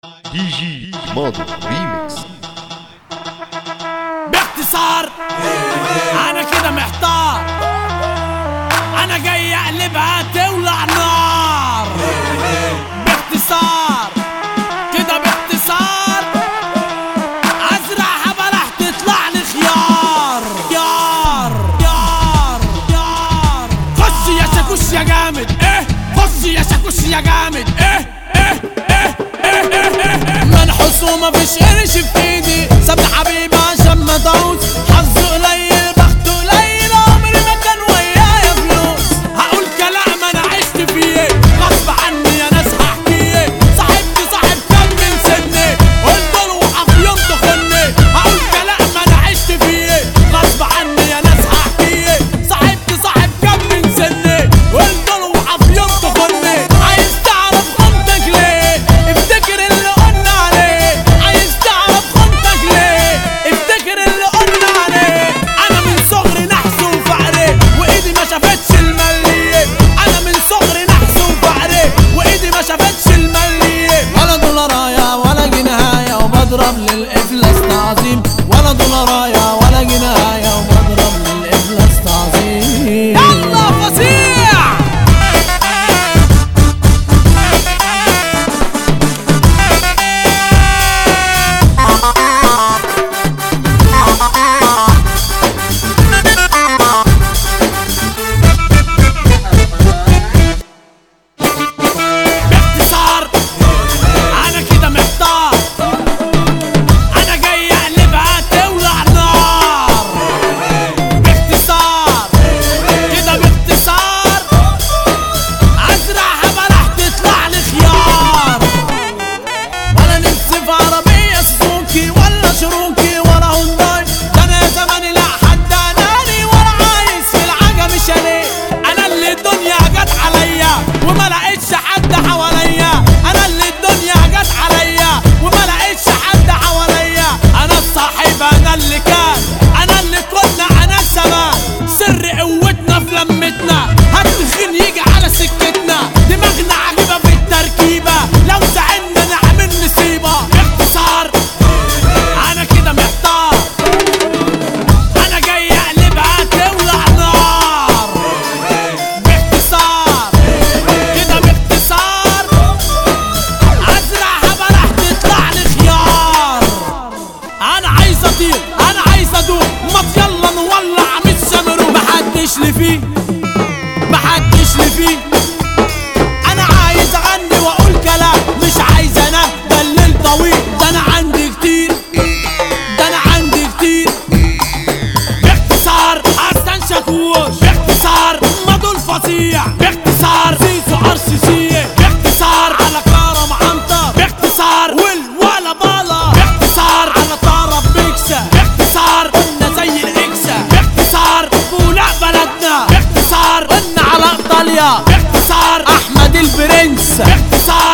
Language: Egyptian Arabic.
دي جي ماضو ريميكس باختصار انا كده محتار انا جاي اقلبها تولع نار باختصار كده باختصار ازرعها بلح تطلع لي خيار يار يار يار خش يا شاكوش يا جامد ايه خش يا شاكوش يا جامد ايه ايه ايه ايه ايه ايه منحوس ومفيش قرش في ايدي سابني حبيبي عشان ما تعوز حظه قليل بخته قليل عمري ما كان ويايا فلوس هقول كلام انا عشت فيه غصب عني يا ناس هحكيه صاحبتي صاحب كان من سني قلت له وقف يوم تخني هقول كلام انا عشت فيه غصب عني يا ناس هحكيه صاحبتي صاحب كان من سني قلت له وقف يوم تخني عايز تعرف خنتك ليه افتكر اللي قلنا عليه عايز تعرف خنتك ليه افتكر اللي قلنا عليه انا من صغري نحس وفقري وايدي ما شافتش المليه انا من صغري نحس وفقري وايدي ما شافتش المليه ولا دولاريا ولا جنيهايا وبضرب للافلاس تعظيم ولا دولاريا ولا جنيهايا وبضرب للافلاس تعظيم يلا فظيع باختصار انا كده محتار انا جاي اقلبها تولع نار باختصار كده باختصار ازرعها بلح تطلع لي خيار ولا نفسي في عربية سوزوكي ولا شروكي ولا هونداي ده انا زماني لا حد اناني ولا عايز في العجم شاليه انا اللي الدنيا جت عليا وما لقيتش حد حواليا انا اللي الدنيا جت عليا وما لقيتش حد حواليا انا الصاحب انا اللي كان انا اللي كنا انا زمان سر قوتنا في لمتنا هتخين يجي على سكتنا دماغنا عجيبة في التركيبة لو زعلنا نعمل نصيبة باختصار انا كده محتار انا جاي اقلبها تولع نار باختصار كده باختصار ازرعها بلح تطلع لي خيار انا عايز اطير انا عايز ادوق ما يلا نولع من الشمرو محدش لي فيه محدش لي فيه انا عايز اغني واقول كلام مش عايز انا ده الليل طويل ده انا عندي كتير ده انا عندي كتير باختصار حسن شاكوش باختصار مدول فظيع باختصار زيزو ارسيسية باختصار على كرم عنتر باختصار والولا بالا باختصار على طرف بيكسا باختصار قلنا زي الاكسا باختصار فولا بلدنا باختصار قلنا على ايطاليا باختصار احمد البرنس باختصار